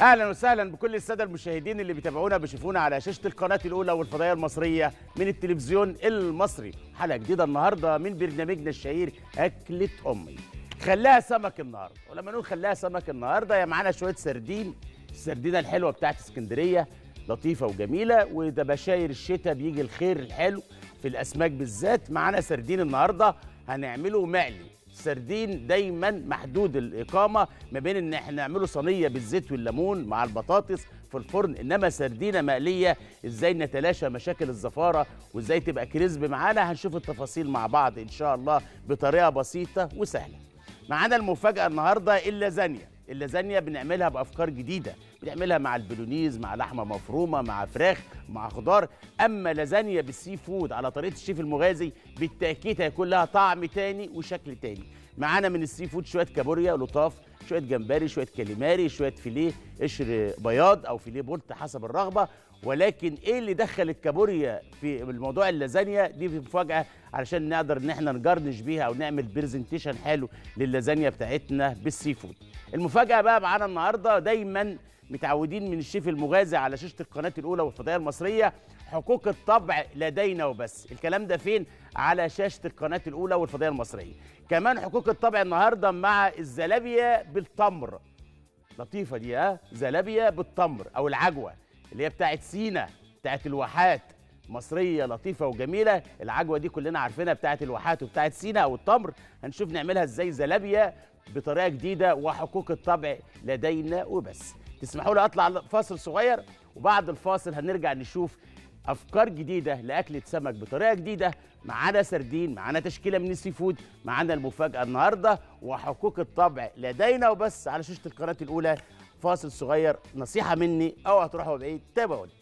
اهلا وسهلا بكل الساده المشاهدين اللي بيتابعونا بيشوفونا على شاشه القناه الاولى والفضائيه المصريه من التلفزيون المصري حلقه جديده النهارده من برنامجنا الشهير اكله امي خلاها سمك النهارده ولما نقول خلاها سمك النهارده يا معانا شويه سردين السردينه الحلوه بتاعت اسكندريه لطيفه وجميله وده بشاير الشتاء بيجي الخير الحلو في الاسماك بالذات معانا سردين النهارده هنعمله مقلي السردين دايما محدود الاقامه ما بين ان احنا نعمله صينيه بالزيت والليمون مع البطاطس في الفرن انما سردينه مقليه ازاي نتلاشى مشاكل الزفاره وازاي تبقى كريسب معانا هنشوف التفاصيل مع بعض ان شاء الله بطريقه بسيطه وسهله معانا المفاجاه النهارده اللازانيا اللازانيا بنعملها بافكار جديده بنعملها مع البولونيز مع لحمه مفرومه مع فراخ مع خضار اما لازانيا بالسي فود على طريقه الشيف المغازي بالتاكيد هيكون لها طعم تاني وشكل تاني معانا من السي فود شويه كابوريا لطاف شويه جمبري شويه كاليماري شويه فيليه قشر بياض او فيليه بولت حسب الرغبه ولكن ايه اللي دخل الكابوريا في الموضوع اللازانيا دي مفاجاه علشان نقدر ان احنا نجرنش بيها او نعمل برزنتيشن حلو للازانيا بتاعتنا بالسي فود المفاجاه بقى معانا النهارده دايما متعودين من الشيف المغازي على شاشه القناه الاولى والفضائيه المصريه حقوق الطبع لدينا وبس الكلام ده فين على شاشه القناه الاولى والفضائيه المصريه كمان حقوق الطبع النهارده مع الزلابيه بالتمر لطيفه دي ها زلابيه بالتمر او العجوه اللي هي بتاعت سينا بتاعت الواحات مصريه لطيفه وجميله العجوه دي كلنا عارفينها بتاعت الواحات وبتاعت سينا او التمر هنشوف نعملها ازاي زلابيه بطريقه جديده وحقوق الطبع لدينا وبس تسمحوا لي اطلع فاصل صغير وبعد الفاصل هنرجع نشوف افكار جديده لاكله سمك بطريقه جديده معانا سردين معانا تشكيله من السي فود معانا المفاجاه النهارده وحقوق الطبع لدينا وبس على شاشه القناه الاولى فاصل صغير نصيحه مني او هتروحوا بعيد تابعوني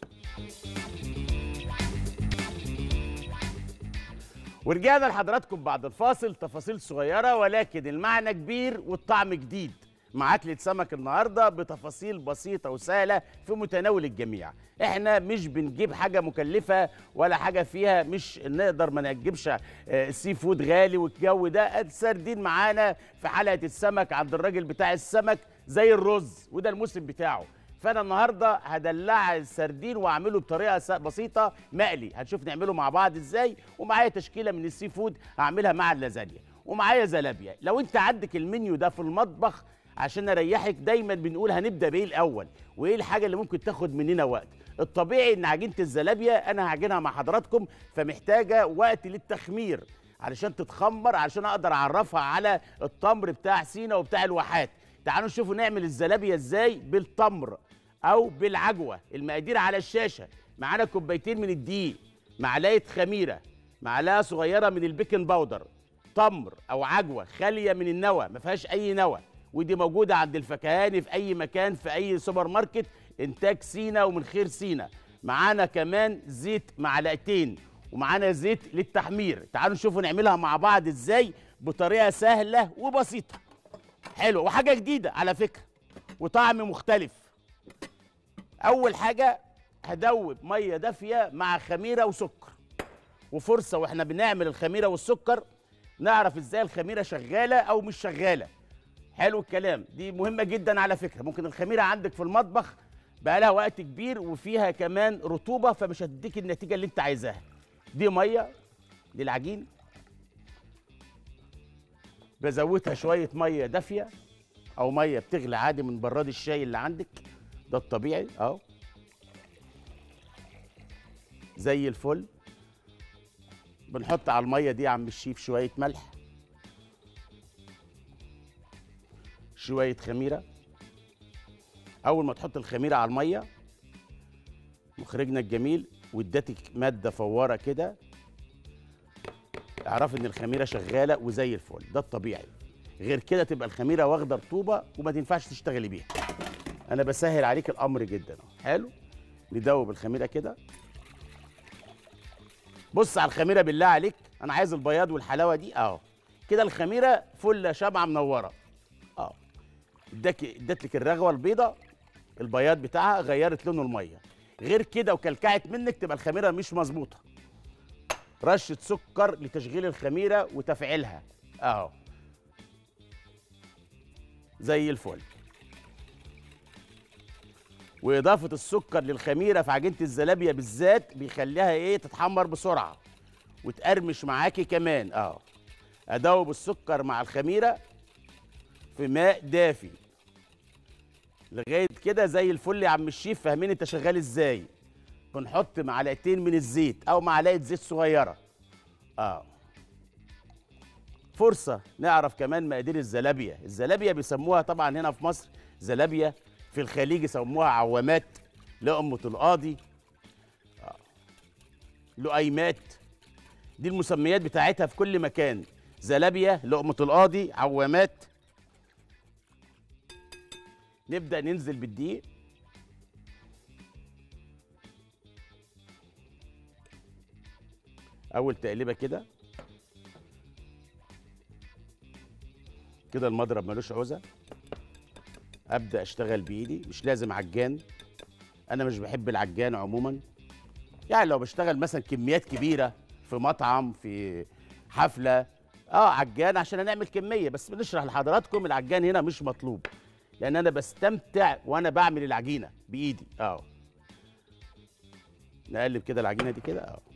ورجعنا لحضراتكم بعد الفاصل تفاصيل صغيره ولكن المعنى كبير والطعم جديد مع أكلة سمك النهاردة بتفاصيل بسيطة وسهلة في متناول الجميع احنا مش بنجيب حاجة مكلفة ولا حاجة فيها مش نقدر ما نجيبش السي فود غالي والجو ده السردين معانا في حلقة السمك عند الراجل بتاع السمك زي الرز وده الموسم بتاعه فانا النهارده هدلع السردين واعمله بطريقه بسيطه مقلي هنشوف نعمله مع بعض ازاي ومعايا تشكيله من السي فود هعملها مع اللازانيا ومعايا زلابيا لو انت عندك المنيو ده في المطبخ عشان اريحك دايما بنقول هنبدا بايه الاول وايه الحاجه اللي ممكن تاخد مننا وقت الطبيعي ان عجينه الزلابيا انا هعجنها مع حضراتكم فمحتاجه وقت للتخمير علشان تتخمر علشان اقدر اعرفها على التمر بتاع سينا وبتاع الواحات تعالوا نشوفوا نعمل الزلابيا ازاي بالتمر او بالعجوه المقادير على الشاشه معانا كوبايتين من الدقيق معلقه خميره معلقه صغيره من البيكنج باودر تمر او عجوه خاليه من النوى ما فيهاش اي نوى ودي موجوده عند الفكهاني في اي مكان في اي سوبر ماركت انتاج سينا ومن خير سينا معانا كمان زيت معلقتين ومعانا زيت للتحمير تعالوا نشوفوا نعملها مع بعض ازاي بطريقه سهله وبسيطه حلو وحاجه جديده على فكره وطعم مختلف اول حاجه هدوب ميه دافيه مع خميره وسكر وفرصه واحنا بنعمل الخميره والسكر نعرف ازاي الخميره شغاله او مش شغاله حلو الكلام دي مهمه جدا على فكره ممكن الخميره عندك في المطبخ بقى لها وقت كبير وفيها كمان رطوبه فمش هتديك النتيجه اللي انت عايزاها دي ميه للعجين بزودها شويه ميه دافيه او ميه بتغلي عادي من براد الشاي اللي عندك ده الطبيعي اهو زي الفل بنحط على الميه دي يا عم الشيف شويه ملح شويه خميره اول ما تحط الخميره على الميه مخرجنا الجميل وادتك ماده فواره كده اعرف ان الخميره شغاله وزي الفل ده الطبيعي غير كده تبقى الخميره واخده رطوبه وما تنفعش تشتغلي بيها انا بسهل عليك الامر جدا حلو ندوب الخميره كده بص على الخميره بالله عليك انا عايز البياض والحلاوه دي اهو كده الخميره فله شمعه منوره اه اداك ادت لك الرغوه البيضه البياض بتاعها غيرت لون الميه غير كده وكلكعت منك تبقى الخميره مش مظبوطه رشه سكر لتشغيل الخميره وتفعيلها اهو زي الفل واضافه السكر للخميره في عجينه الزلابيه بالذات بيخليها ايه تتحمر بسرعه وتقرمش معاكي كمان اه ادوب السكر مع الخميره في ماء دافي لغايه كده زي الفل يا عم الشيف فاهمين انت شغال ازاي بنحط معلقتين من الزيت او معلقه زيت صغيره اه فرصه نعرف كمان مقادير الزلابيه الزلابيه بيسموها طبعا هنا في مصر زلابيه في الخليج يسموها عوامات لقمة القاضي آه. لؤيمات دي المسميات بتاعتها في كل مكان زلابية لقمة القاضي عوامات نبدأ ننزل بالدقيق أول تقليبة كده كده المضرب ملوش عوزة ابدا اشتغل بايدي مش لازم عجان انا مش بحب العجان عموما يعني لو بشتغل مثلا كميات كبيره في مطعم في حفله اه عجان عشان هنعمل كميه بس بنشرح لحضراتكم العجان هنا مش مطلوب لان انا بستمتع وانا بعمل العجينه بايدي اه نقلب كده العجينه دي كده اه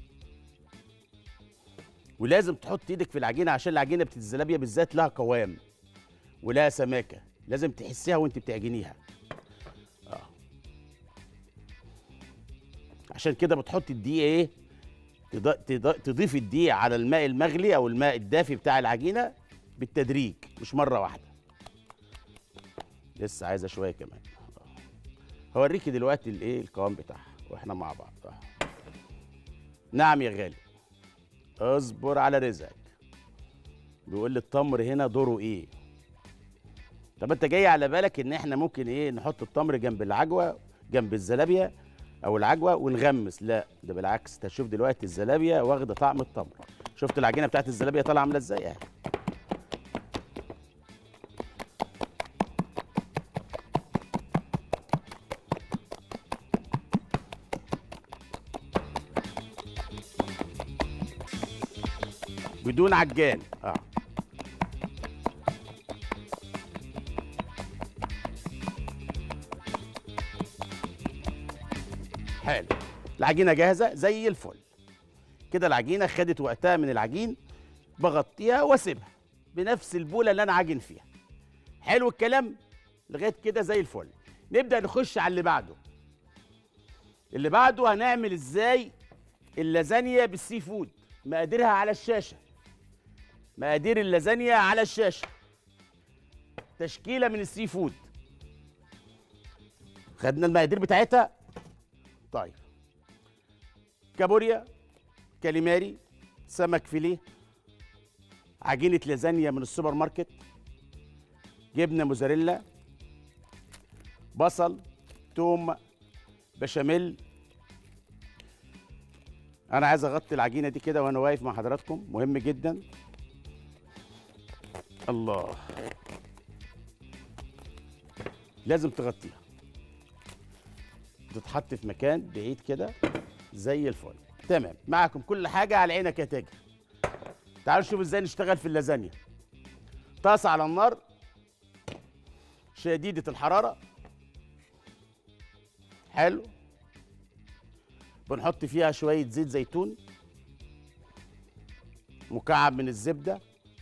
ولازم تحط ايدك في العجينه عشان العجينه بتاعت الزلابيه بالذات لها قوام ولها سماكه لازم تحسيها وانت بتعجنيها اه عشان كده بتحط الدقيق ايه تض... تض... تضيف الدقيق على الماء المغلي او الماء الدافي بتاع العجينه بالتدريج مش مره واحده لسه عايزه شويه كمان آه. هوريكي دلوقتي الايه القوام بتاعها واحنا مع بعض آه. نعم يا غالي اصبر على رزقك بيقول لي التمر هنا دوره ايه طب انت جاي على بالك ان احنا ممكن ايه نحط التمر جنب العجوه جنب الزلابيه او العجوه ونغمس لا ده بالعكس انت تشوف دلوقتي الزلابيه واخده طعم التمر شفت العجينه بتاعت الزلابيه طالعه عامله ازاي اهي بدون عجان اه حلو العجينه جاهزه زي الفل كده العجينه خدت وقتها من العجين بغطيها واسيبها بنفس البوله اللي انا عاجن فيها حلو الكلام لغايه كده زي الفل نبدا نخش على اللي بعده اللي بعده هنعمل ازاي اللازانيا بالسي فود مقاديرها على الشاشه مقادير اللازانيا على الشاشه تشكيله من السي فود خدنا المقادير بتاعتها طيب كابوريا كاليماري سمك فيليه عجينة لازانيا من السوبر ماركت جبنة موزاريلا بصل توم بشاميل انا عايز اغطي العجينه دي كده وانا واقف مع حضراتكم مهم جدا الله لازم تغطيها تتحط في مكان بعيد كده زي الفل تمام معكم كل حاجه على عينك يا تاجر تعالوا نشوف ازاي نشتغل في اللازانيا طاسه على النار شديده الحراره حلو بنحط فيها شويه زيت زيتون مكعب من الزبده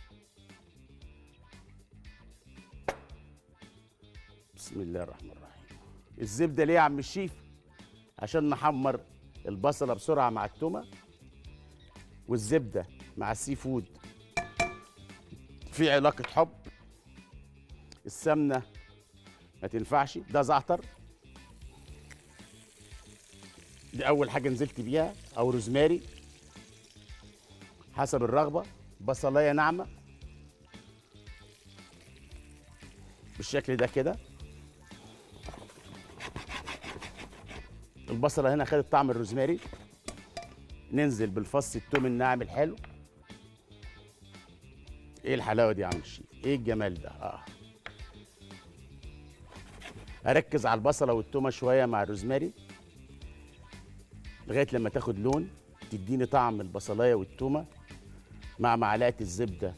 بسم الله الرحمن الرحيم الزبده ليه يا عم الشيف عشان نحمر البصله بسرعه مع التومه والزبده مع السي فود في علاقه حب السمنه ما تنفعش ده زعتر دي اول حاجه نزلت بيها او روزماري حسب الرغبه بصلايه ناعمه بالشكل ده كده البصله هنا خدت طعم الروزماري ننزل بالفص التوم الناعم الحلو ايه الحلاوه دي يا عم الشيف ايه الجمال ده اه اركز على البصله والتومه شويه مع الروزماري لغايه لما تاخد لون تديني طعم البصلايه والتومه مع معلقه الزبده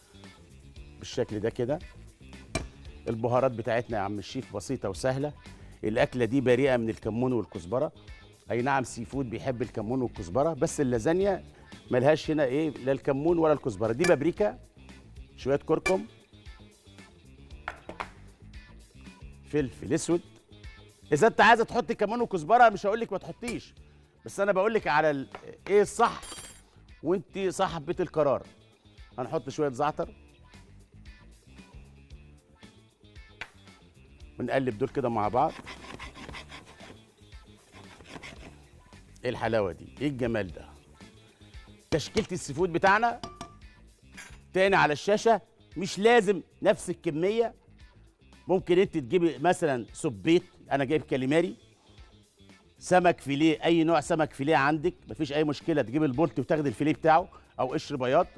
بالشكل ده كده البهارات بتاعتنا يا عم الشيف بسيطه وسهله الاكله دي بريئه من الكمون والكزبره اي نعم سي فود بيحب الكمون والكزبره بس اللازانيا ملهاش هنا ايه لا الكمون ولا الكزبره دي بابريكا شويه كركم فلفل اسود اذا انت عايزه تحطي كمون وكزبره مش هقول لك ما تحطيش بس انا بقول لك على ال- ايه الصح وانت صاحبه القرار هنحط شويه زعتر ونقلب دول كده مع بعض ايه الحلاوه دي ايه الجمال ده تشكيله السي فود بتاعنا تاني على الشاشه مش لازم نفس الكميه ممكن انت تجيبي مثلا سبيت انا جايب كاليماري سمك فيليه اي نوع سمك فيليه عندك مفيش اي مشكله تجيب البولت وتاخد الفيليه بتاعه او قشر بياض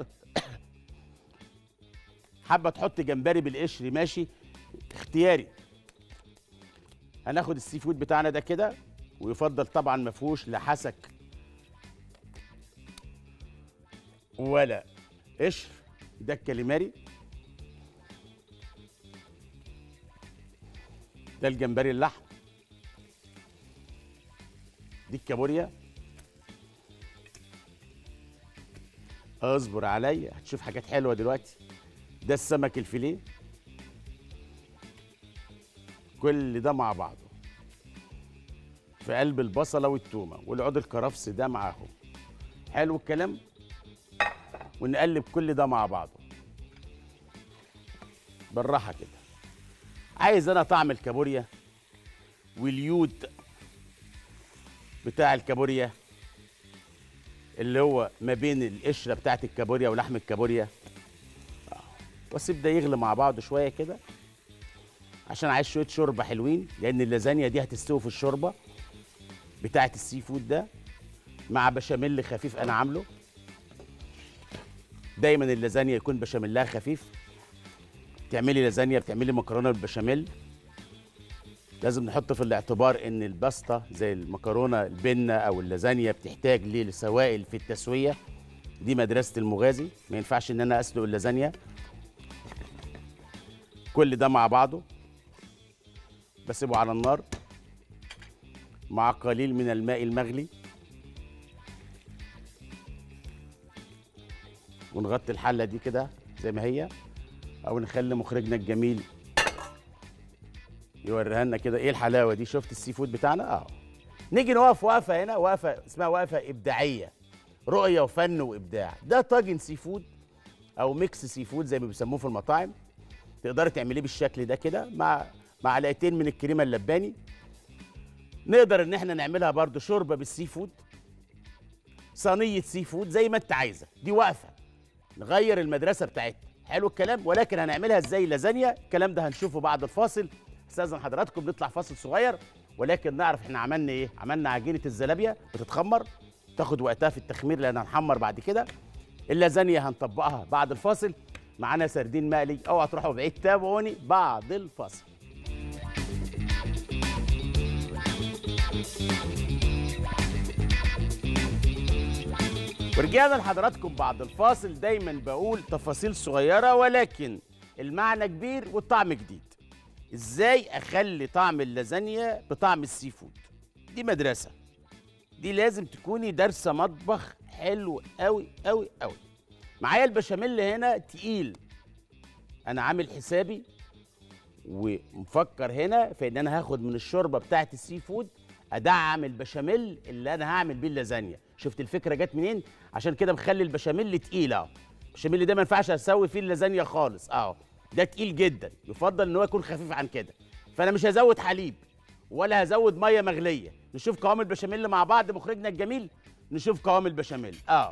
حابه تحط جمبري بالقشر ماشي اختياري هناخد السي فود بتاعنا ده كده ويفضل طبعا ما فيهوش لا حسك ولا قشر ده الكاليماري ده الجمبري اللحم دي الكابوريا اصبر عليا هتشوف حاجات حلوه دلوقتي ده السمك الفيليه كل ده مع بعضه في قلب البصله والتومه والعود الكرفس ده معاهم حلو الكلام ونقلب كل ده مع بعضه بالراحه كده عايز انا طعم الكابوريا واليود بتاع الكابوريا اللي هو ما بين القشره بتاعت الكابوريا ولحم الكابوريا آه. واسيب ده يغلي مع بعضه شويه كده عشان عايز شويه شوربه حلوين لان اللازانيا دي هتستوي في الشوربه بتاعت السي فود ده مع بشاميل خفيف انا عامله دايما اللازانيا يكون بشاميلها خفيف تعملي لازانيا بتعملي مكرونه بالبشاميل لازم نحط في الاعتبار ان الباستا زي المكرونه البنه او اللازانيا بتحتاج لسوائل في التسويه دي مدرسه المغازي ما ينفعش ان انا اسلق اللازانيا كل ده مع بعضه بسيبه على النار مع قليل من الماء المغلي ونغطي الحله دي كده زي ما هي او نخلي مخرجنا الجميل يوريها لنا كده ايه الحلاوه دي شفت السي فود بتاعنا اه نيجي نقف وقفه هنا وقفه اسمها وقفه ابداعيه رؤيه وفن وابداع ده طاجن سي فود او ميكس سي فود زي ما بيسموه في المطاعم تقدري تعمليه بالشكل ده كده مع معلقتين من الكريمه اللباني نقدر ان احنا نعملها برضو شوربه بالسي فود صينيه سي فود زي ما انت عايزه دي وقفه نغير المدرسه بتاعتنا حلو الكلام ولكن هنعملها ازاي لازانيا الكلام ده هنشوفه بعد الفاصل استاذن حضراتكم نطلع فاصل صغير ولكن نعرف احنا عملنا ايه عملنا عجينه الزلابيه بتتخمر تاخد وقتها في التخمير لان هنحمر بعد كده اللازانيا هنطبقها بعد الفاصل معانا سردين مقلي اوعى تروحوا بعيد تابعوني بعد الفاصل ورجعنا لحضراتكم بعد الفاصل دايما بقول تفاصيل صغيرة ولكن المعنى كبير والطعم جديد ازاي اخلي طعم اللازانيا بطعم السي فود دي مدرسة دي لازم تكوني دارسة مطبخ حلو قوي قوي قوي معايا البشاميل هنا تقيل انا عامل حسابي ومفكر هنا في ان انا هاخد من الشوربه بتاعت السي فود ادعم البشاميل اللي انا هعمل بيه اللازانيا شفت الفكره جت منين عشان كده مخلي البشاميل تقيل اهو البشاميل ده ما ينفعش اسوي فيه اللازانيا خالص اهو ده تقيل جدا يفضل ان هو يكون خفيف عن كده فانا مش هزود حليب ولا هزود ميه مغليه نشوف قوام البشاميل مع بعض مخرجنا الجميل نشوف قوام البشاميل اه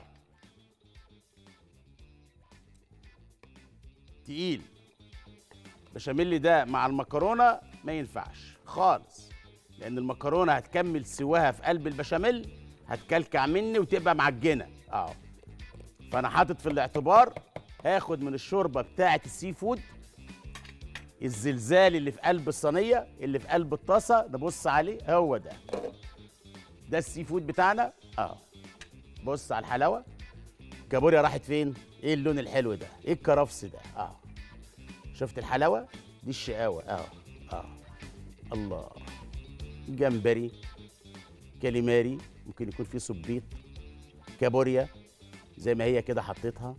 تقيل البشاميل ده مع المكرونه ما ينفعش خالص لان المكرونه هتكمل سواها في قلب البشاميل هتكلكع مني وتبقى معجنه اه فانا حاطط في الاعتبار هاخد من الشوربه بتاعه السي فود الزلزال اللي في قلب الصينيه اللي في قلب الطاسه نبص عليه هو ده ده السي فود بتاعنا اه بص على الحلاوه كابوريا راحت فين ايه اللون الحلو ده ايه الكرفس ده اه شفت الحلاوه دي الشقاوه اه اه الله جمبري كاليماري ممكن يكون فيه صبيط كابوريا زي ما هي كده حطيتها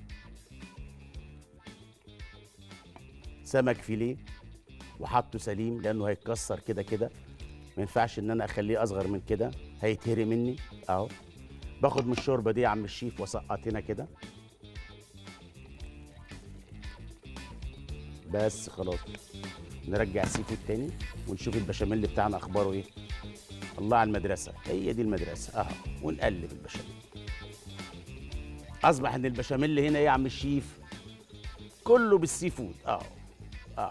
سمك فيليه وحطه سليم لانه هيتكسر كده كده ما ينفعش ان انا اخليه اصغر من كده هيتهري مني اهو باخد من الشوربه دي يا عم الشيف واسقط هنا كده بس خلاص نرجع السي فود تاني ونشوف البشاميل بتاعنا اخباره ايه الله على المدرسه هي دي المدرسه اهو ونقلب البشاميل اصبح ان البشاميل هنا ايه يا عم الشيف كله بالسي فود اه اه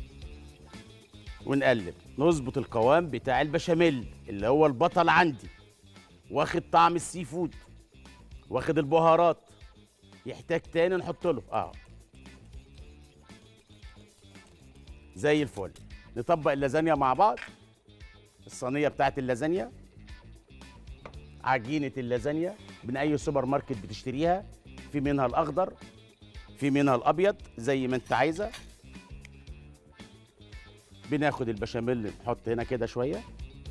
ونقلب نظبط القوام بتاع البشاميل اللي هو البطل عندي واخد طعم السي فود واخد البهارات يحتاج تاني نحط له اه زي الفل نطبق اللازانيا مع بعض الصينيه بتاعت اللازانيا عجينه اللازانيا من اي سوبر ماركت بتشتريها في منها الاخضر في منها الابيض زي ما انت عايزه بناخد البشاميل نحط هنا كده شويه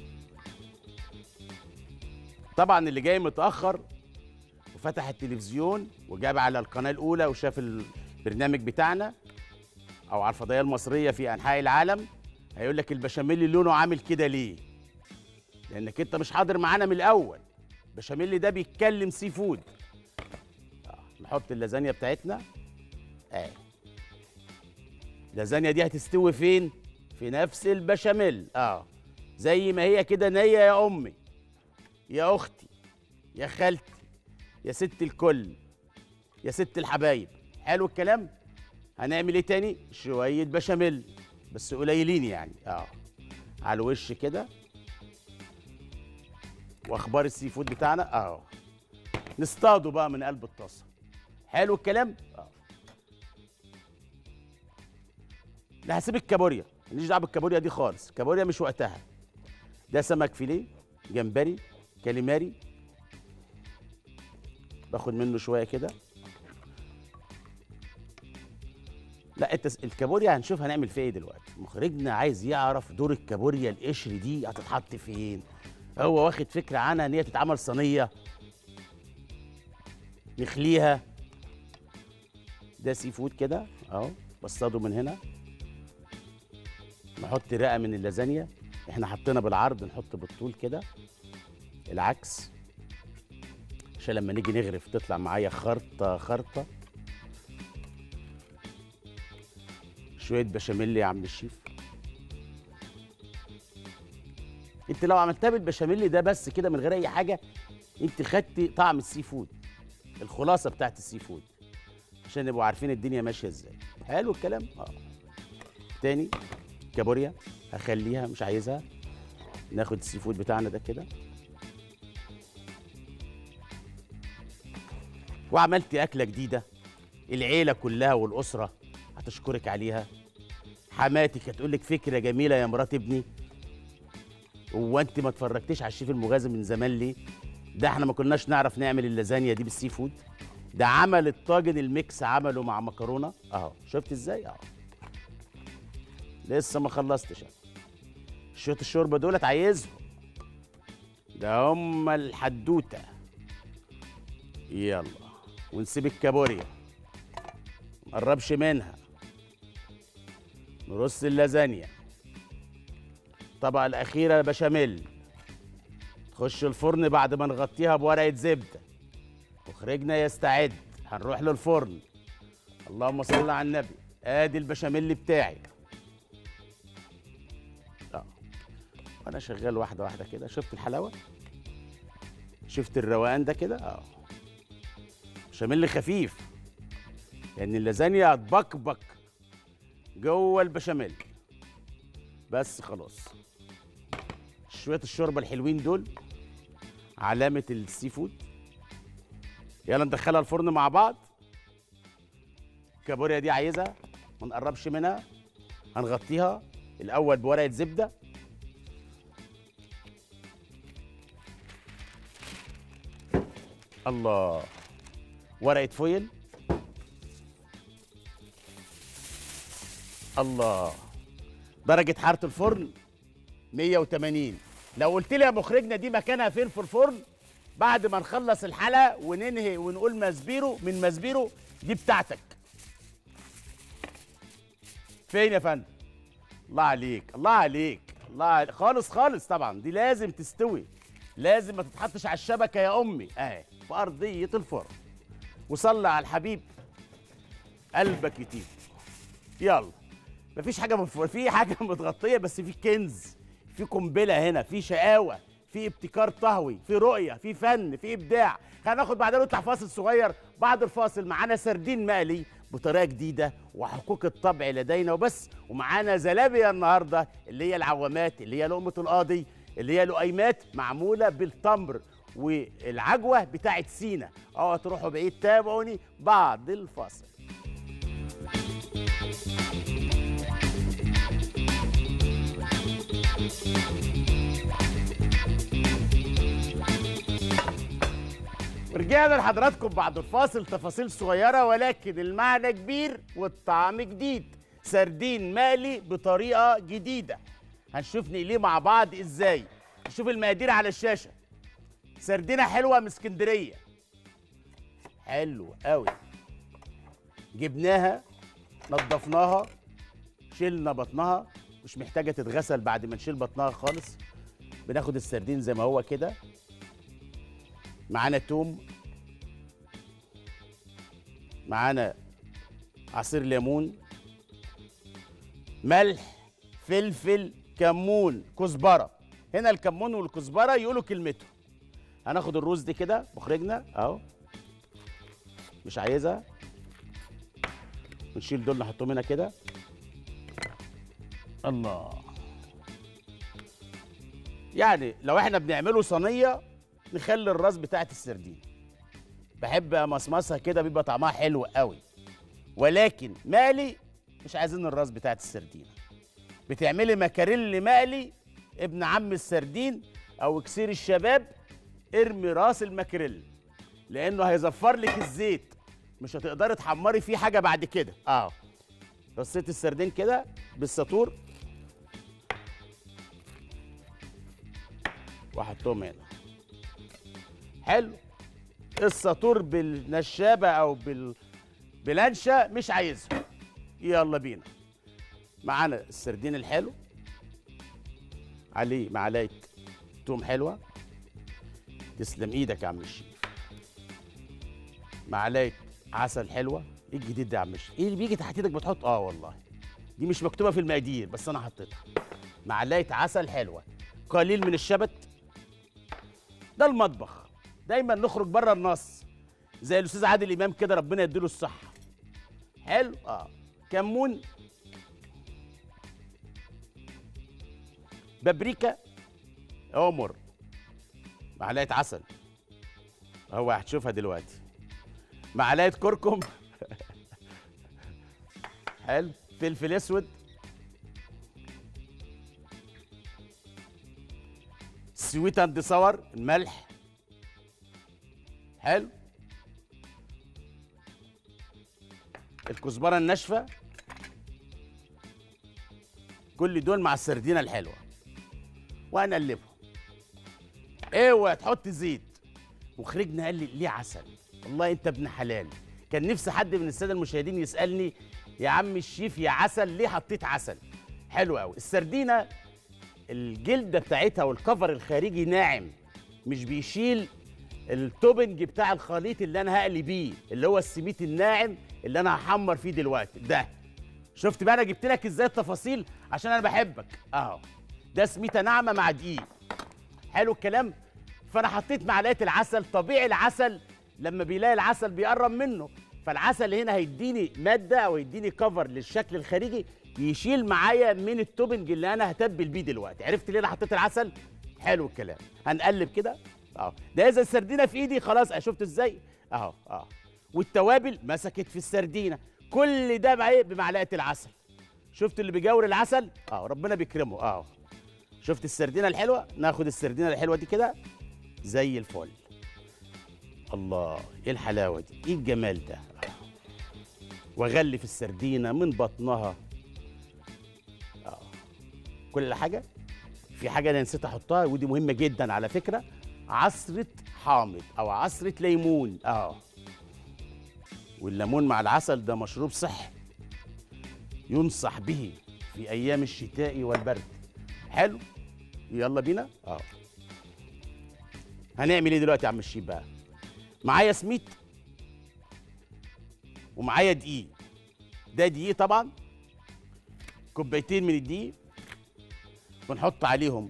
طبعا اللي جاي متاخر وفتح التلفزيون وجاب على القناه الاولى وشاف البرنامج بتاعنا او على الفضائيه المصريه في انحاء العالم هيقول لك البشاميل لونه عامل كده ليه لانك انت مش حاضر معانا من الاول البشاميل ده بيتكلم سي فود آه، نحط اللازانيا بتاعتنا اهي اللازانيا دي هتستوي فين في نفس البشاميل اه زي ما هي كده نيه يا امي يا اختي يا خالتي يا ست الكل يا ست الحبايب حلو الكلام هنعمل ايه تاني شويه بشاميل بس قليلين يعني اه على الوش كده واخبار السي فود بتاعنا اه نصطاده بقى من قلب الطاسه حلو الكلام اه لا هسيب الكابوريا ماليش دعوه بالكابوريا دي خالص الكابوريا مش وقتها ده سمك فيليه جمبري كاليماري باخد منه شويه كده لا انت الكابوريا هنشوف هنعمل فيها ايه دلوقتي مخرجنا عايز يعرف دور الكابوريا القشر دي هتتحط فين هو واخد فكره عنها ان هي تتعمل صينيه نخليها ده سي فود كده اهو بصطاده من هنا نحط رقه من اللازانيا احنا حطينا بالعرض نحط بالطول كده العكس عشان لما نيجي نغرف تطلع معايا خرطه خرطه شويه بشاميل يا عم الشيف انت لو عملتها بالبشاميل ده بس كده من غير اي حاجه انت خدتي طعم السي فود الخلاصه بتاعت السي فود عشان نبقوا عارفين الدنيا ماشيه ازاي حلو الكلام اه تاني كابوريا هخليها مش عايزها ناخد السي فود بتاعنا ده كده وعملتي اكله جديده العيله كلها والاسره هتشكرك عليها حماتك هتقول لك فكره جميله يا مرات ابني هو انت ما اتفرجتيش على الشيف المغازي من زمان ليه ده احنا ما كناش نعرف نعمل اللازانيا دي بالسي فود ده عمل الطاجن الميكس عمله مع مكرونه اهو شفت ازاي اهو لسه ما خلصتش انا شويه الشوربه دولت عايزهم ده هم الحدوته يلا ونسيب الكابوريا مقربش منها نرص اللازانيا الطبقة الأخيرة بشاميل تخش الفرن بعد ما نغطيها بورقة زبدة مخرجنا يستعد هنروح للفرن اللهم صل على النبي ادي البشاميل بتاعي اه وانا شغال واحده واحده كده شفت الحلاوه شفت الروقان ده كده اه بشاميل خفيف لان اللازانيا هتبكبك جوه البشاميل بس خلاص شويه الشوربه الحلوين دول علامه السي فود يلا ندخلها الفرن مع بعض الكابوريا دي عايزها ما نقربش منها هنغطيها الاول بورقه زبده الله ورقه فويل الله درجه حراره الفرن 180 لو قلت لي يا مخرجنا دي مكانها فين في الفرن بعد ما نخلص الحلقه وننهي ونقول مزبيرو من مزبيرو دي بتاعتك فين يا فندم الله عليك الله عليك الله عليك. خالص خالص طبعا دي لازم تستوي لازم ما تتحطش على الشبكه يا امي اهي في ارضيه الفرن وصلي على الحبيب قلبك يطيب يلا مفيش حاجه مف... في حاجه متغطيه بس في كنز في قنبله هنا في شقاوه في ابتكار طهوي في رؤيه في فن في ابداع خلينا ناخد بعدين نطلع فاصل صغير بعد الفاصل معانا سردين مقلي بطريقه جديده وحقوق الطبع لدينا وبس ومعانا زلابيا النهارده اللي هي العوامات اللي هي لقمه القاضي اللي هي لقيمات معموله بالتمر والعجوه بتاعت سينا اه تروحوا بعيد تابعوني بعد الفاصل ورجعنا لحضراتكم بعد الفاصل تفاصيل صغيرة ولكن المعنى كبير والطعم جديد سردين مقلي بطريقة جديدة هنشوف نقليه مع بعض ازاي نشوف المقادير على الشاشة سردينة حلوة من اسكندرية حلو قوي جبناها نضفناها شلنا بطنها مش محتاجة تتغسل بعد ما نشيل بطنها خالص بناخد السردين زي ما هو كده معانا توم معانا عصير ليمون ملح فلفل كمون كزبره هنا الكمون والكزبره يقولوا كلمتهم هناخد الرز دي كده مخرجنا اهو مش عايزها ونشيل دول نحطهم هنا كده الله يعني لو احنا بنعمله صينيه نخلي الراس بتاعت السردين بحب امصمصها كده بيبقى طعمها حلو قوي ولكن مقلي مش عايزين الراس بتاعت السردين بتعملي مكاريل مقلي ابن عم السردين او كسير الشباب ارمي راس المكريل لانه هيزفر لك الزيت مش هتقدري تحمري فيه حاجه بعد كده اه رصيت السردين كده بالساطور واحطهم هنا حلو الساطور بالنشابه او بال بلانشا مش عايزها يلا بينا معانا السردين الحلو عليه معلقه توم حلوه تسلم ايدك يا عم الشيف معلقه عسل حلوه ايه الجديد ده يا عم الشيف ايه اللي بيجي تحت ايدك بتحط اه والله دي مش مكتوبه في المقادير بس انا حطيتها معلقه عسل حلوه قليل من الشبت ده المطبخ دايما نخرج بره النص زي الاستاذ عادل امام كده ربنا يديله الصحه حلو اه كمون بابريكا عمر معلقه عسل هو هتشوفها دلوقتي معلقه كركم حلو فلفل اسود سويت اند صور الملح حلو الكزبره الناشفه كل دول مع السردينه الحلوه وهنقلبهم اوعى تحط زيت مخرجنا قال لي ليه عسل والله انت ابن حلال كان نفسي حد من الساده المشاهدين يسالني يا عم الشيف يا عسل ليه حطيت عسل حلو قوي السردينه الجلده بتاعتها والكفر الخارجي ناعم مش بيشيل التوبنج بتاع الخليط اللي انا هقلي بيه اللي هو السميت الناعم اللي انا هحمر فيه دلوقتي ده شفت بقى انا جبت لك ازاي التفاصيل عشان انا بحبك اهو ده سميته ناعمه مع دقيق حلو الكلام فانا حطيت معلقه العسل طبيعي العسل لما بيلاقي العسل بيقرب منه فالعسل هنا هيديني ماده او هيديني كفر للشكل الخارجي يشيل معايا من التوبنج اللي انا هتبل بيه دلوقتي عرفت ليه انا حطيت العسل حلو الكلام هنقلب كده اهو ده اذا السردينه في ايدي خلاص شفت ازاي اهو اهو والتوابل مسكت في السردينه كل ده مع ايه بمعلقه العسل شفت اللي بيجور العسل اه ربنا بيكرمه اه شفت السردينه الحلوه ناخد السردينه الحلوه دي كده زي الفل الله ايه الحلاوه دي ايه الجمال ده آه. واغلف السردينه من بطنها اه كل حاجه في حاجه انا نسيت احطها ودي مهمه جدا على فكره عصره حامض او عصره ليمون اه والليمون مع العسل ده مشروب صحي ينصح به في ايام الشتاء والبرد حلو يلا بينا اه هنعمل ايه دلوقتي يا عم الشيف بقى معايا سميت ومعايا دقيق ده دقيق طبعا كوبايتين من الدقيق ونحط عليهم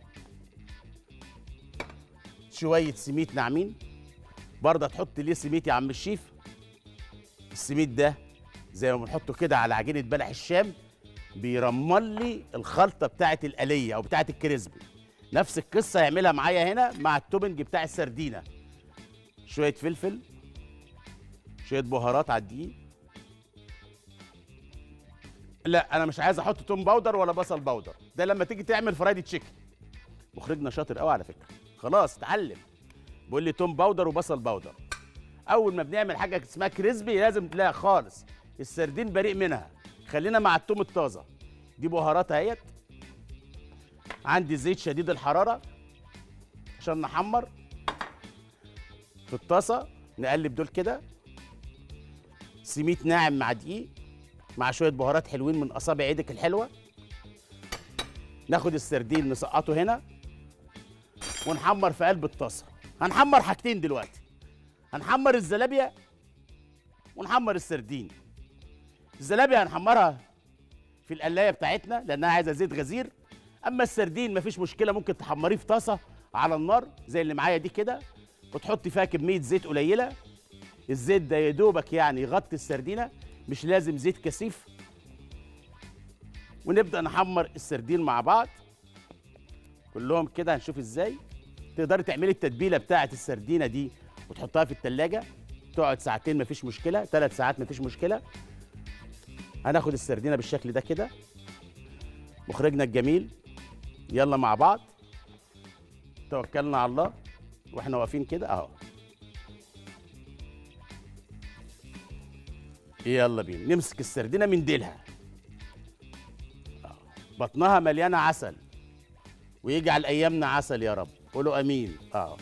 شويه سميت ناعمين برضه تحط ليه سميت يا عم الشيف السميت ده زي ما بنحطه كده على عجينه بلح الشام بيرمل لي الخلطه بتاعه القليه او بتاعه الكريسبي نفس القصه يعملها معايا هنا مع التوبنج بتاع السردينه شويه فلفل شويه بهارات على الدقيق لا انا مش عايز احط توم باودر ولا بصل باودر ده لما تيجي تعمل فرايدي تشيكن مخرجنا شاطر قوي على فكره خلاص اتعلم بيقول لي توم باودر وبصل باودر اول ما بنعمل حاجه اسمها كريسبي لازم لا خالص السردين بريء منها خلينا مع التوم الطازه دي بهارات اهيت عندي زيت شديد الحراره عشان نحمر في الطاسه نقلب دول كده سميت ناعم مع دقيق مع شويه بهارات حلوين من اصابع ايدك الحلوه ناخد السردين نسقطه هنا ونحمر في قلب الطاسه هنحمر حاجتين دلوقتي هنحمر الزلابيا ونحمر السردين الزلابيا هنحمرها في القلايه بتاعتنا لانها عايزه زيت غزير اما السردين مفيش مشكله ممكن تحمريه في طاسه على النار زي اللي معايا دي كده وتحطي فيها كميه زيت قليله الزيت ده يا دوبك يعني يغطي السردينه مش لازم زيت كثيف ونبدا نحمر السردين مع بعض كلهم كده هنشوف ازاي تقدري تعملي التتبيله بتاعه السردينه دي وتحطها في التلاجة تقعد ساعتين مفيش مشكله ثلاث ساعات مفيش مشكله هناخد السردينه بالشكل ده كده مخرجنا الجميل يلا مع بعض توكلنا على الله واحنا واقفين كده اهو يلا بينا نمسك السردينه من ديلها أهو. بطنها مليانه عسل ويجعل ايامنا عسل يا رب قولوا امين اه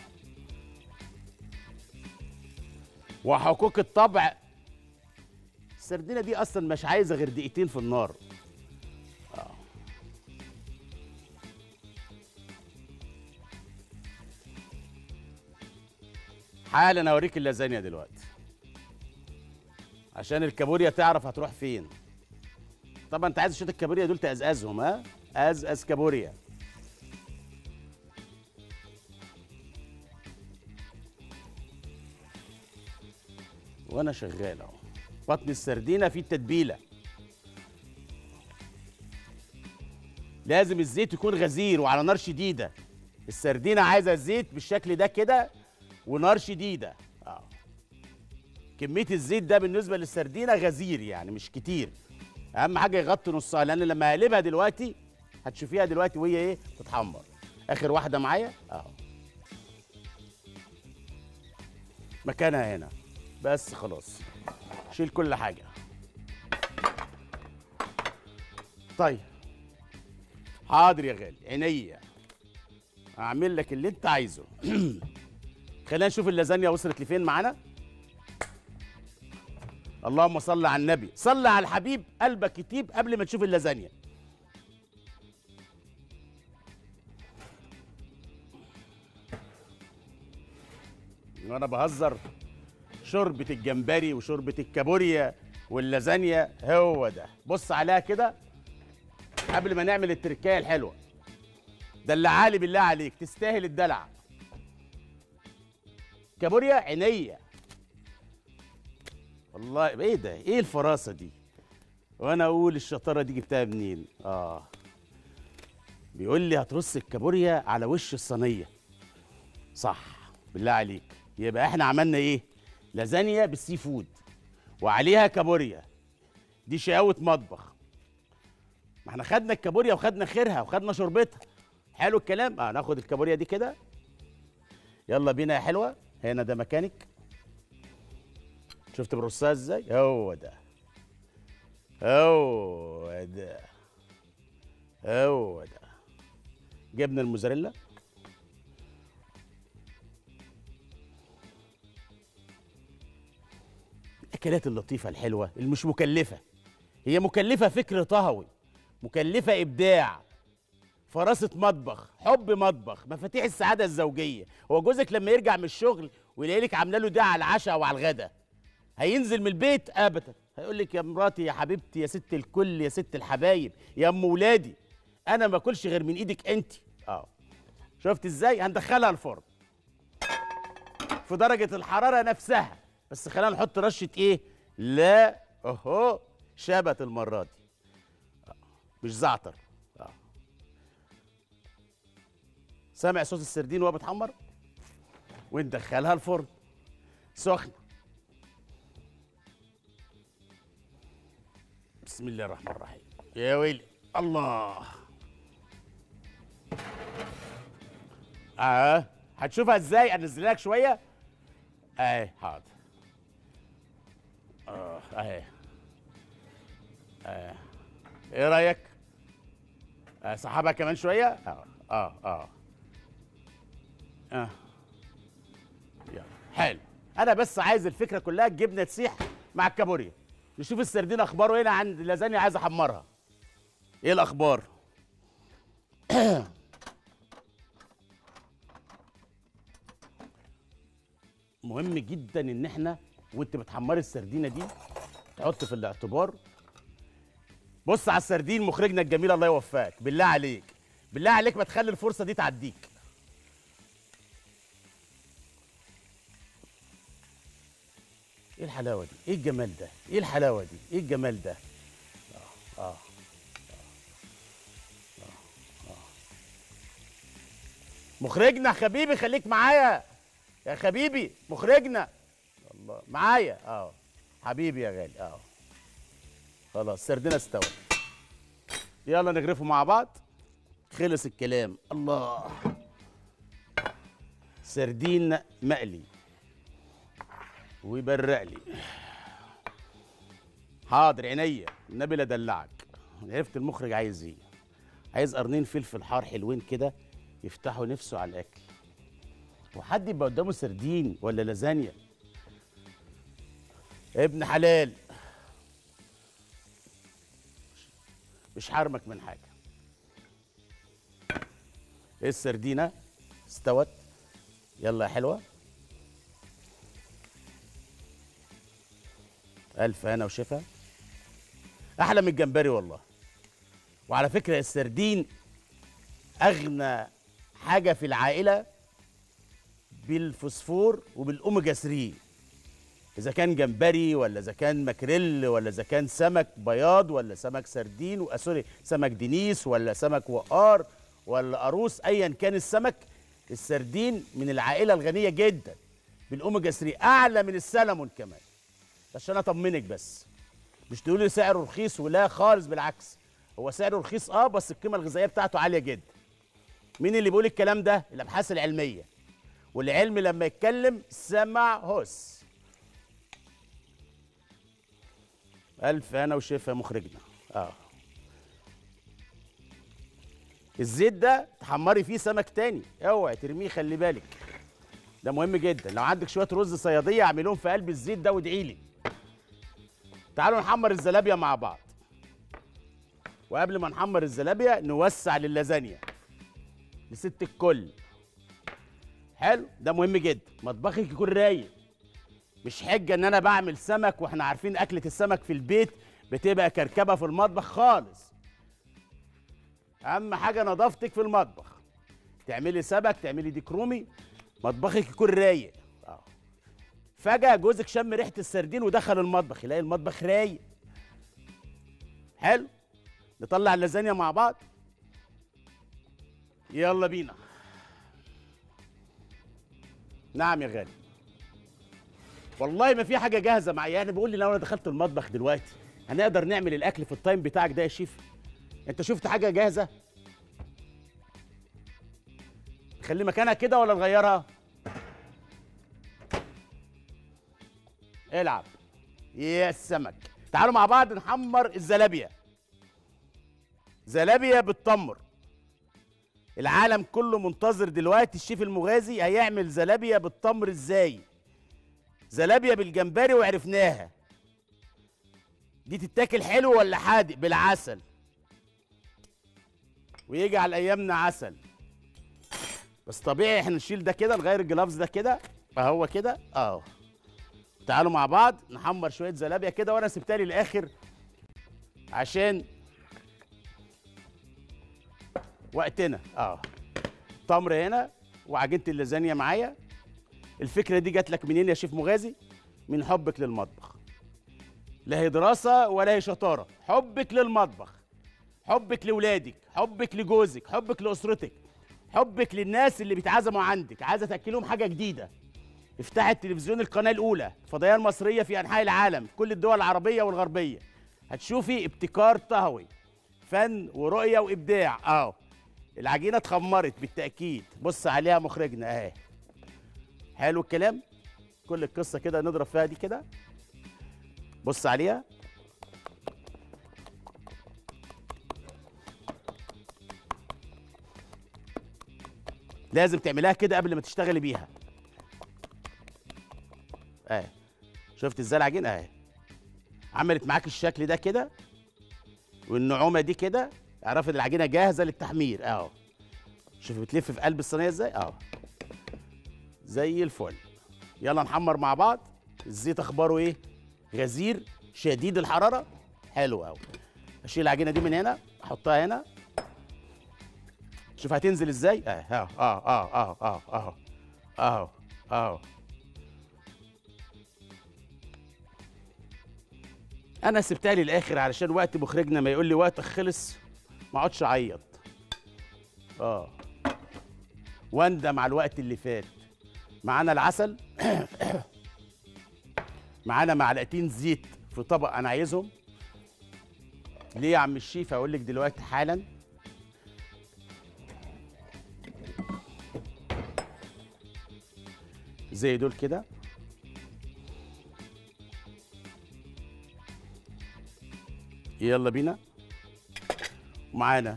وحقوق الطبع السردينه دي اصلا مش عايزه غير دقيقتين في النار آه. حالا اوريك اللازانيا دلوقتي عشان الكابوريا تعرف هتروح فين طبعا انت عايز شويه الكابوريا دول تقزقزهم ها ازقز كابوريا وانا شغال اهو بطن السردينه فيه التتبيله لازم الزيت يكون غزير وعلى نار شديده السردينه عايزه الزيت بالشكل ده كده ونار شديده اه كميه الزيت ده بالنسبه للسردينه غزير يعني مش كتير اهم حاجه يغطي نصها لان لما اقلبها دلوقتي هتشوفيها دلوقتي وهي ايه تتحمر اخر واحده معايا اهو مكانها هنا بس خلاص شيل كل حاجه طيب حاضر يا غالي عينيا هعمل لك اللي انت عايزه خلينا نشوف اللازانيا وصلت لفين معانا اللهم صل على النبي صل على الحبيب قلبك يطيب قبل ما تشوف اللازانيا وانا بهزر شوربه الجمبري وشوربه الكابوريا واللازانيا هو ده بص عليها كده قبل ما نعمل التركايه الحلوه دلعالي بالله عليك تستاهل الدلع كابوريا عينيا والله ايه ده ايه الفراسه دي وانا اقول الشطاره دي جبتها منين اه بيقول لي هترص الكابوريا على وش الصينيه صح بالله عليك يبقى احنا عملنا ايه لازانيا بالسي فود وعليها كابوريا دي شقاوة مطبخ ما احنا خدنا الكابوريا وخدنا خيرها وخدنا شربتها حلو الكلام اه ناخد الكابوريا دي كده يلا بينا يا حلوه هنا ده مكانك شفت برصها ازاي هو ده هو ده هو ده جبنه الموزاريلا الاكلات اللطيفه الحلوه اللي مش مكلفه هي مكلفه فكر طهوي مكلفه ابداع فراسه مطبخ حب مطبخ مفاتيح السعاده الزوجيه هو جوزك لما يرجع من الشغل ويلاقي لك عامله له ده على العشاء او على الغداء هينزل من البيت ابدا هيقول لك يا مراتي يا حبيبتي يا ست الكل يا ست الحبايب يا ام ولادي انا ما اكلش غير من ايدك انت اه شفت ازاي هندخلها الفرن في درجه الحراره نفسها بس خلينا نحط رشه ايه لا اهو شبت المره دي آه. مش زعتر آه. سامع صوت السردين وهو بيتحمر وندخلها الفرن سخنه بسم الله الرحمن الرحيم يا ويلي الله اه هتشوفها ازاي انزل لك شويه اهي حاضر اه اهي اه ايه رايك آه سحبها كمان شويه اه اه اه اه يلا حلو انا بس عايز الفكره كلها الجبنه تسيح مع الكابوريا نشوف السردين اخباره هنا عند اللازانيا عايز احمرها ايه الاخبار مهم جدا ان احنا وانت بتحمري السردينه دي تحط في الاعتبار بص على السردين مخرجنا الجميل الله يوفقك بالله عليك بالله عليك ما تخلي الفرصه دي تعديك ايه الحلاوه دي ايه الجمال ده ايه الحلاوه دي ايه الجمال ده آه. آه. آه. مخرجنا حبيبي خليك معايا يا حبيبي مخرجنا الله معايا اه حبيبي يا غالي اه خلاص سردنا استوى يلا نغرفه مع بعض خلص الكلام الله سردين مقلي ويبرق لي حاضر عينيا النبي لا دلعك عرفت المخرج عايز ايه عايز قرنين فلفل حار حلوين كده يفتحوا نفسه على الاكل وحد يبقى قدامه سردين ولا لازانيا ابن حلال مش حارمك من حاجه ايه السردينه استوت يلا يا حلوه الف هنا وشفا احلى من الجمبري والله وعلى فكره السردين اغنى حاجه في العائله بالفوسفور وبالاوميجا 3 اذا كان جمبري ولا اذا كان ماكريل ولا اذا كان سمك بياض ولا سمك سردين و- سوري سمك دينيس ولا سمك وقار ولا قاروص ايا كان السمك السردين من العائله الغنيه جدا بالاوميجا 3 اعلى من السلمون كمان عشان اطمنك بس مش تقولي سعره رخيص ولا خالص بالعكس هو سعره رخيص اه بس القيمه الغذائيه بتاعته عاليه جدا مين اللي بيقول الكلام ده الابحاث العلميه والعلم لما يتكلم سمع هس الف انا وشفا مخرجنا اه الزيت ده تحمري فيه سمك تاني اوعي ترميه خلي بالك ده مهم جدا لو عندك شويه رز صياديه اعملهم في قلب الزيت ده وادعي لي تعالوا نحمر الزلابيه مع بعض وقبل ما نحمر الزلابيه نوسع للازانيا لست الكل حلو ده مهم جدا مطبخك يكون رايق مش حجه ان انا بعمل سمك واحنا عارفين اكله السمك في البيت بتبقى كركبه في المطبخ خالص اهم حاجه نظافتك في المطبخ تعملي سمك تعملي ديك رومي مطبخك يكون رايق اه فجاه جوزك شم ريحه السردين ودخل المطبخ يلاقي المطبخ رايق حلو نطلع اللازانيا مع بعض يلا بينا نعم يا غالي والله ما في حاجه جاهزه معايا يعني بقول لي لو انا دخلت المطبخ دلوقتي هنقدر نعمل الاكل في التايم بتاعك ده يا شيف انت شفت حاجه جاهزه خلي مكانها كده ولا نغيرها العب يا السمك تعالوا مع بعض نحمر الزلابيه زلابيه بالتمر العالم كله منتظر دلوقتي الشيف المغازي هيعمل زلابيا بالتمر ازاي زلابيا بالجمبري وعرفناها دي تتاكل حلو ولا حادق بالعسل ويجي على ايامنا عسل بس طبيعي احنا نشيل ده كده نغير الجلافز ده كده اهو كده اهو تعالوا مع بعض نحمر شويه زلابيا كده وانا سبتها للاخر عشان وقتنا اه تمر هنا وعجينه اللازانيا معايا الفكره دي جات لك منين يا شيف مغازي من حبك للمطبخ لا هي دراسه ولا هي شطاره حبك للمطبخ حبك لاولادك حبك لجوزك حبك لاسرتك حبك للناس اللي بيتعزموا عندك عايزه تاكلهم حاجه جديده افتح التلفزيون القناه الاولى الفضائيه المصريه في انحاء العالم في كل الدول العربيه والغربيه هتشوفي ابتكار طهوي فن ورؤيه وابداع اه العجينه اتخمرت بالتاكيد بص عليها مخرجنا اهي حلو الكلام كل القصه كده نضرب فيها دي كده بص عليها لازم تعملها كده قبل ما تشتغلي بيها اهي شفت ازاي العجينه اهي عملت معاك الشكل ده كده والنعومه دي كده اعرفي ان العجينه جاهزه للتحمير اهو شوف بتلف في قلب الصينيه ازاي اهو زي الفل يلا نحمر مع بعض الزيت اخباره ايه غزير شديد الحراره حلو قوي اشيل العجينه دي من هنا احطها هنا شوف هتنزل ازاي اه اه اه اه اه اه اه اه انا سبتها للاخر علشان وقت مخرجنا ما يقول لي وقتك خلص ما اقعدش اعيط اه واندم على الوقت اللي فات معانا العسل معانا معلقتين زيت في طبق انا عايزهم ليه يا عم الشيف هقول لك دلوقتي حالا زي دول كده يلا بينا معانا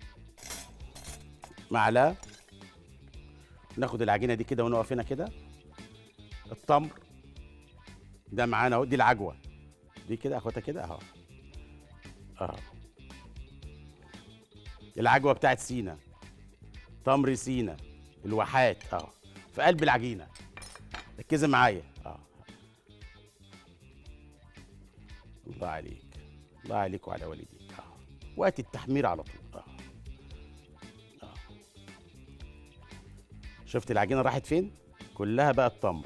معلقه ناخد العجينه دي كده ونقف هنا كده التمر ده معانا اهو دي العجوه دي كده اخدها كده اهو اهو العجوه بتاعت سينا تمر سينا الواحات اهو في قلب العجينه ركزي معايا اه الله عليك الله عليك وعلى والديك اه وقت التحمير على طول اه اه شفت العجينه راحت فين كلها بقى التمر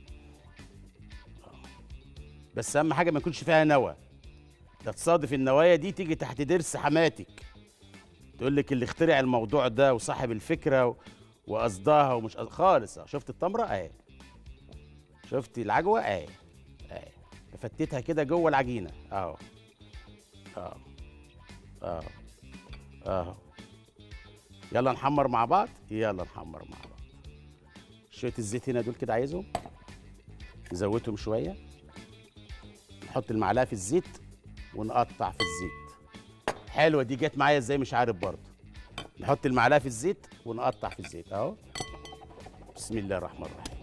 آه. بس اهم حاجه ما يكونش فيها نوى لا تصادف النوايا دي تيجي تحت ضرس حماتك تقول لك اللي اخترع الموضوع ده وصاحب الفكره و... وقصدها ومش قصد... خالص اه شفت التمره اهي شفت العجوه اهي اهي فتيتها كده جوه العجينه اهو اهو اهو اهو يلا نحمر مع بعض يلا نحمر مع بعض شويه الزيت هنا دول كده عايزهم نزودهم شويه نحط المعلقه في الزيت ونقطع في الزيت حلوه دي جت معايا ازاي مش عارف برضه نحط المعلقه في الزيت ونقطع في الزيت اهو بسم الله الرحمن الرحيم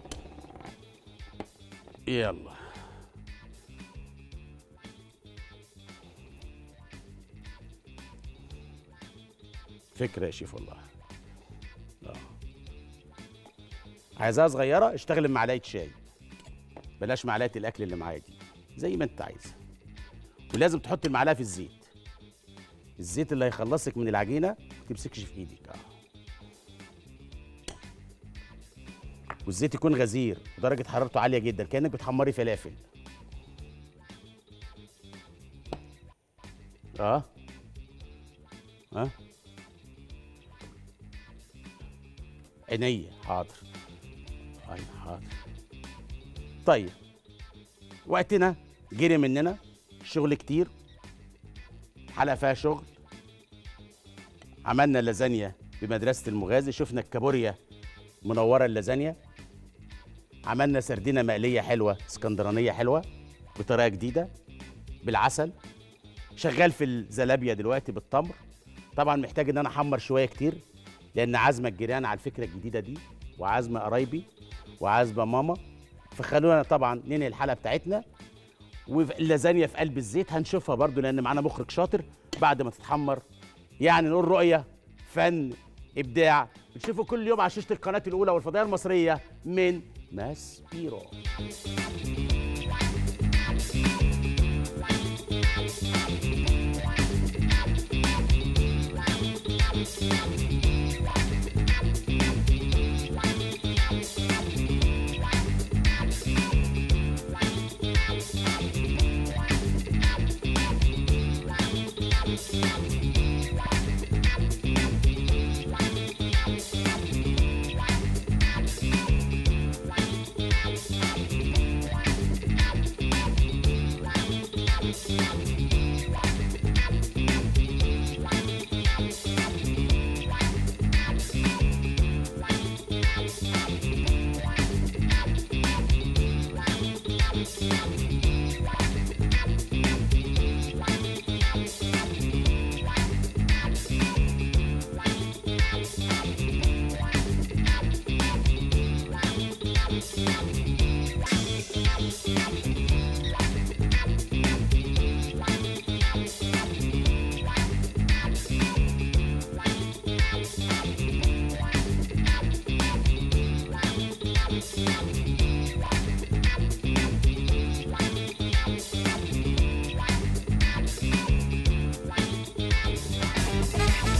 يلا فكره يا شيف والله اه عايزاها صغيره اشتغل بمعلقه شاي بلاش معلقه الاكل اللي معايا دي زي ما انت عايز ولازم تحط المعلقه في الزيت الزيت اللي هيخلصك من العجينه ما تمسكش في ايدك اه والزيت يكون غزير ودرجه حرارته عاليه جدا كانك بتحمري فلافل اه اه عينيا حاضر ايوه حاضر طيب وقتنا جري مننا شغل كتير حلقه فيها شغل عملنا لازانيا بمدرسه المغازي شفنا الكابوريا منوره اللازانيا عملنا سردينه مقليه حلوه اسكندرانيه حلوه بطريقه جديده بالعسل شغال في الزلابيا دلوقتي بالتمر طبعا محتاج ان انا احمر شويه كتير لان عازمه الجيران على الفكره الجديده دي وعازمه قرايبي وعازمه ماما فخلونا طبعا ننهي الحلقه بتاعتنا واللازانيا في قلب الزيت هنشوفها برضو لان معانا مخرج شاطر بعد ما تتحمر يعني نقول رؤيه فن ابداع بتشوفوا كل يوم على شاشه القناه الاولى والفضائيه المصريه من ماس بيرو